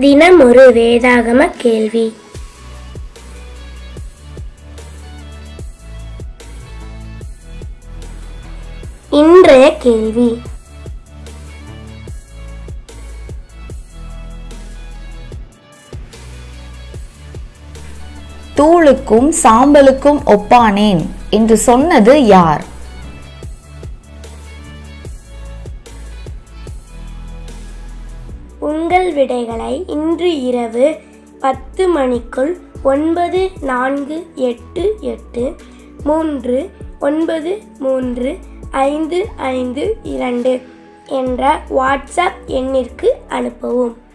தினம் ஒரு வேதாகம கேள்வி இன்றைய கேள்வி தூளுக்கும் சாம்பலுக்கும் ஒப்பானேன் என்று சொன்னது யார் உங்கள் விடைகளை இன்று இரவு பத்து மணிக்குள் ஒன்பது நான்கு எட்டு எட்டு மூன்று ஒன்பது மூன்று ஐந்து ஐந்து இரண்டு என்ற வாட்ஸ்அப் எண்ணிற்கு அனுப்பவும்